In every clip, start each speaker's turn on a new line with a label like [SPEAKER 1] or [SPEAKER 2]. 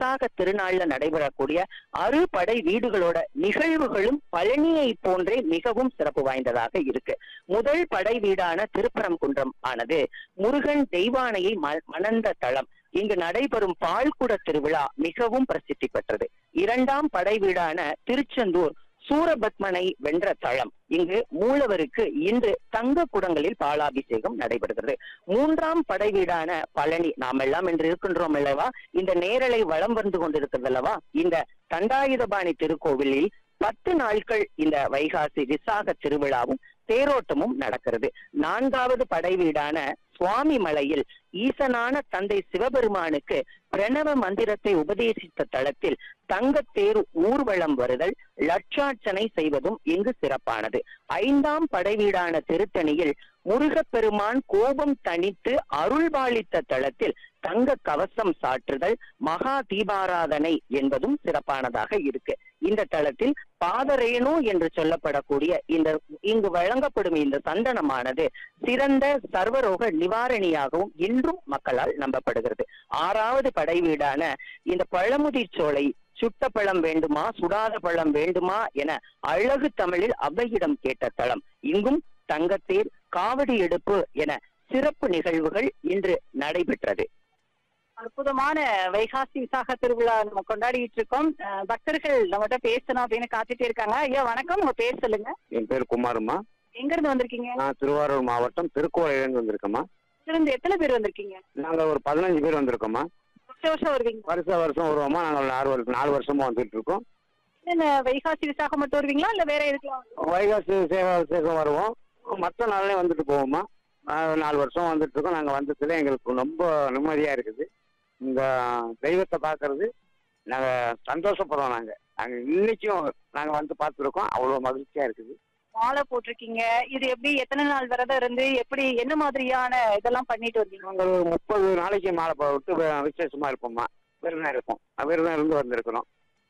[SPEAKER 1] விசாக திருநாள்ல நடைபெறக்கூடிய அறுபடை வீடுகளோட நிகழ்வுகளும் பழனியை போன்றே மிகவும் சிறப்பு வாய்ந்ததாக இருக்கு முதல் படை வீடான திருப்பரங்குன்றம் ஆனது முருகன் தெய்வானையை ம- மணந்த தளம் இங்கு நடைபெறும் பால்குட திருவிழா மிகவும் பிரசித்தி பெற்றது இரண்டாம் படை வீடான திருச்செந்தூர் சூரபத்மனை வென்ற தளம் இங்கு மூலவருக்கு இன்று தங்க குடங்களில் பாலாபிஷேகம் நடைபெறுகிறது மூன்றாம் படை வீடான பழனி நாம் எல்லாம் இன்று இருக்கின்றோம் அல்லவா இந்த நேரலை வளம் வந்து கொண்டிருக்கிறது அல்லவா இந்த தண்டாயுதபாணி திருக்கோவிலில் பத்து நாட்கள் இந்த வைகாசி விசாக திருவிழாவும் தேரோட்டமும் நடக்கிறது நான்காவது படை வீடான சுவாமி மலையில் ஈசனான தந்தை சிவபெருமானுக்கு பிரணவ மந்திரத்தை உபதேசித்த தளத்தில் தங்கத்தேர் ஊர்வலம் வருதல் லட்சார்ச்சனை செய்வதும் இங்கு சிறப்பானது ஐந்தாம் படைவீடான திருத்தணியில் முருகப்பெருமான் கோபம் தணித்து அருள்பாலித்த தளத்தில் தங்க கவசம் சாற்றுதல் மகா தீபாராதனை என்பதும் சிறப்பானதாக இருக்கு இந்த தளத்தில் பாதரேணு என்று சொல்லப்படக்கூடிய இந்த இங்கு வழங்கப்படும் இந்த சந்தனமானது சிறந்த சர்வரோக நிவாரணியாகவும் இன்றும் மக்களால் நம்பப்படுகிறது ஆறாவது படை வீடான இந்த பழமுதிர் சோலை சுட்ட பழம் வேண்டுமா சுடாத பழம் வேண்டுமா என அழகு தமிழில் அவ்வையிடம் கேட்ட தளம் இங்கும் தங்கத்தேர் காவடி எடுப்பு என சிறப்பு நிகழ்வுகள் இன்று நடைபெற்றது
[SPEAKER 2] அற்புதமான வைகாசி விசாக திருவிழா நம்ம கொண்டாடிட்டு இருக்கோம் அஹ் பக்தர்கள் நம்மகிட்ட பேசணும் அப்படின்னு காத்துட்டே இருக்காங்க ஐயா வணக்கம் உங்க பேர் சொல்லுங்க
[SPEAKER 3] என் பேர் குமாருமா
[SPEAKER 2] எங்க இருந்து வந்திருக்கீங்க
[SPEAKER 3] நான் திருவாரூர் மாவட்டம் திருக்கோயிலேருந்து வந்திருக்கேம்மா
[SPEAKER 2] இதுல இருந்து எத்தனை பேர் வந்திருக்கீங்க
[SPEAKER 3] நாங்க ஒரு பதினஞ்சு பேர் வந்திருக்கோம்மா
[SPEAKER 2] வருஷம் வருஷம் வருவீங்க
[SPEAKER 3] வருஷம் வருஷம் வருவோமா நாங்கள் ஆறு வருஷம் நாலு வருஷமா வந்துட்டு இருக்கோம்
[SPEAKER 2] என்ன வைகாசி விசாகம் மட்டும் வருவீங்களா இல்ல வேற எதுக்குலாம்
[SPEAKER 3] வைகாசி சேவா விசேஷம் வருவோம் மற்ற நாள்லயும் வந்துட்டு போவோம்மா ஆஹ் நாலு வருஷம் வந்துட்டு இருக்கோம் நாங்கள் வந்ததுல எங்களுக்கு ரொம்ப நிம்மதியா இருக்குது இந்த தெய்வத்தை பார்க்கறது நாங்கள் சந்தோஷப்படுறோம் நாங்கள் நாங்கள் இன்னைக்கும் நாங்கள் வந்து பார்த்துருக்கோம் அவ்வளோ மகிழ்ச்சியா இருக்குது
[SPEAKER 2] மாலை போட்டிருக்கீங்க இது எப்படி எத்தனை நாள் விரதம் இருந்து எப்படி என்ன மாதிரியான இதெல்லாம் பண்ணிட்டு வந்தீங்க
[SPEAKER 3] நாங்கள் ஒரு முப்பது நாளைக்கு மாலை போட்டு வி- விசேஷமா இருப்போம்மா விரதம் இருப்போம் விரதம் இருந்து வந்திருக்கிறோம்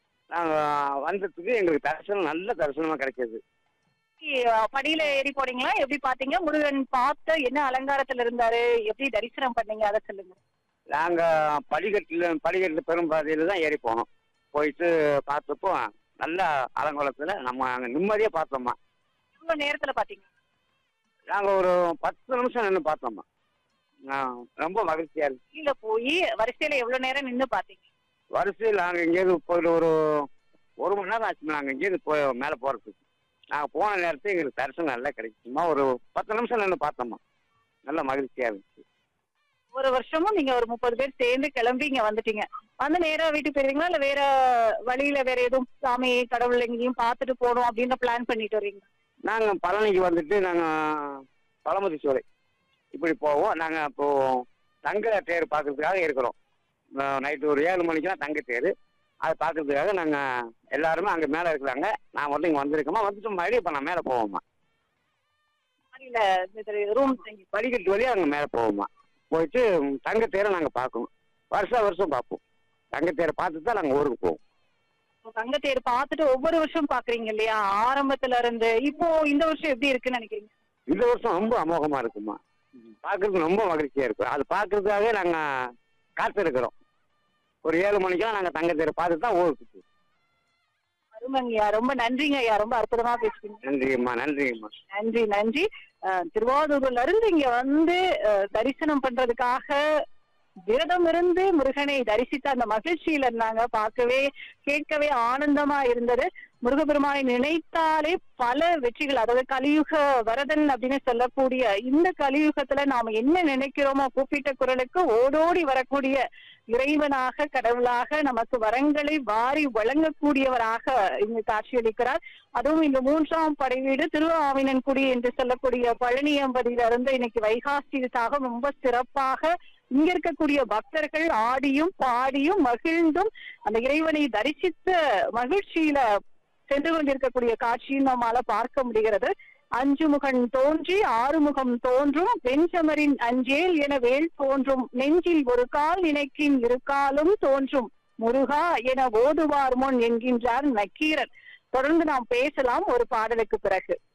[SPEAKER 3] நாங்கள் வந்ததுக்கு எங்களுக்கு தரிசனம் நல்ல தரிசனமா கிடைச்சது
[SPEAKER 2] அஹ் படியில ஏறி போனீங்களா எப்படி பாத்தீங்க முருகன் பார்த்த என்ன அலங்காரத்துல இருந்தாரு எப்படி தரிசனம் பண்ணீங்க அதை சொல்லுங்க
[SPEAKER 3] நாங்கள் படிக்கட்டில் படிக்கட்டில் பெரும்பாதையில் தான் ஏறி போனோம் போயிட்டு பார்த்தப்போ நல்ல அலங்கோலத்தில் நம்ம அங்கே நிம்மதியாக பார்த்தோம்மா
[SPEAKER 2] எவ்வளவு நேரத்துல பாத்தீங்க
[SPEAKER 3] நாங்கள் ஒரு பத்து நிமிஷம் நின்று பார்த்தோம்மா ஆ, ரொம்ப மகிழ்ச்சியாக இருக்கு
[SPEAKER 2] கீழ போய் வரிசையில எவ்வளவு நேரம் நின்னு பாத்தீங்க
[SPEAKER 3] வரிசையில் நாங்கள் இங்கேருந்து போயிட்டு ஒரு ஒரு மணி நேரம் ஆச்சு நாங்கள் இங்கேருந்து போய் மேலே போகிறதுக்கு நாங்கள் போன நேரத்தில் எங்களுக்கு தரிசனம் நல்லா கிடைச்சுமா ஒரு பத்து நிமிஷம் நின்று பார்த்தோம்மா நல்ல மகிழ்ச்சியாக இருந்துச்சு
[SPEAKER 2] ஒரு வருஷமும் நீங்க ஒரு முப்பது பேர் சேர்ந்து கிளம்பி இங்க வந்துட்டீங்க வந்து நேரா வீட்டுக்கு போயிருவீங்களா இல்ல வேற வழியில வேற எதுவும் சாமி கடவுள் எங்கேயும் பார்த்துட்டு போகணும் அப்படின்னு பிளான் பண்ணிட்டு வரீங்க
[SPEAKER 3] நாங்கள் பழனிக்கு வந்துட்டு நாங்கள் பழமுதி சோலை இப்படி போவோம் நாங்கள் இப்போ தங்க தேர் பார்க்கறதுக்காக இருக்கிறோம் நைட்டு ஒரு ஏழு மணிக்கெல்லாம் தங்க தேர் அதை பார்க்கறதுக்காக நாங்கள் எல்லாருமே அங்கே மேலே இருக்கிறாங்க நான் மட்டும் இங்கே வந்திருக்கோமா வந்துட்டு மறுபடியும் இப்போ நான் மேலே போவோம்மா
[SPEAKER 2] மாடியில ரூம் தங்கி
[SPEAKER 3] படிக்கட்டு வழியாக அங்கே மேலே போவோம்மா போயிட்டு தங்க தேரை நாங்கள் பார்க்கணும் வருஷம் வருஷம் பார்ப்போம் தங்க தேரை பார்த்துட்டு தான் நாங்கள் ஊருக்கு போவோம்
[SPEAKER 2] தங்க தேர் பார்த்துட்டு ஒவ்வொரு வருஷம் பாக்குறீங்க இல்லையா ஆரம்பத்துல இருந்து இப்போ இந்த வருஷம் எப்படி இருக்குன்னு நினைக்கிறீங்க
[SPEAKER 3] இந்த வருஷம் ரொம்ப அமோகமாக இருக்குமா பார்க்கறதுக்கு ரொம்ப மகிழ்ச்சியாக இருக்கும் அது பார்க்கறதுக்காகவே நாங்கள் காத்திருக்கிறோம் ஒரு ஏழு மணிக்கெல்லாம் நாங்கள் தங்க தேரை பார்த்துட்டு தான் ஊருக்கு போவோம்
[SPEAKER 2] அருமைங்கய்யா ரொம்ப நன்றிங்க ஐயா ரொம்ப அற்புதமா பேசுறீங்க
[SPEAKER 3] நன்றிம்மா நன்றிம்மா
[SPEAKER 2] நன்றி நன்றி அஹ், திருவாரூர்ல இருந்து இங்க வந்து அஹ், தரிசனம் பண்றதுக்காக விரதம் இருந்து முருகனை தரிசித்த அந்த மகிழ்ச்சியில இருந்தாங்க பார்க்கவே கேட்கவே ஆனந்தமா இருந்தது முருகபெருமானை நினைத்தாலே பல வெற்றிகள் அதாவது கலியுக வரதன் அப்படின்னு சொல்லக்கூடிய இந்த கலியுகத்துல நாம என்ன நினைக்கிறோமோ கூப்பிட்ட குரலுக்கு ஓடோடி வரக்கூடிய இறைவனாக கடவுளாக நமக்கு வரங்களை வாரி வழங்கக்கூடியவராக இங்கு காட்சியளிக்கிறார் அதுவும் இந்த மூன்றாம் படைவீடு திருவாவினன்குடி என்று சொல்லக்கூடிய பழனியம்பதியில இருந்து இன்னைக்கு வைகாசி விசாகம் ரொம்ப சிறப்பாக இங்க இருக்கக்கூடிய பக்தர்கள் ஆடியும் பாடியும் மகிழ்ந்தும் அந்த இறைவனை தரிசித்த மகிழ்ச்சியில சென்று கொண்டிருக்கக்கூடிய காட்சியும் நம்மால பார்க்க முடிகிறது அஞ்சு முகன் தோன்றி ஆறுமுகம் தோன்றும் வெஞ்சமரின் அஞ்சேல் என வேல் தோன்றும் நெஞ்சில் ஒரு கால் நினைக்கின் இரு காலும் தோன்றும் முருகா என ஓதுவார் முன் என்கின்றார் நக்கீரன் தொடர்ந்து நாம் பேசலாம் ஒரு பாடலுக்கு பிறகு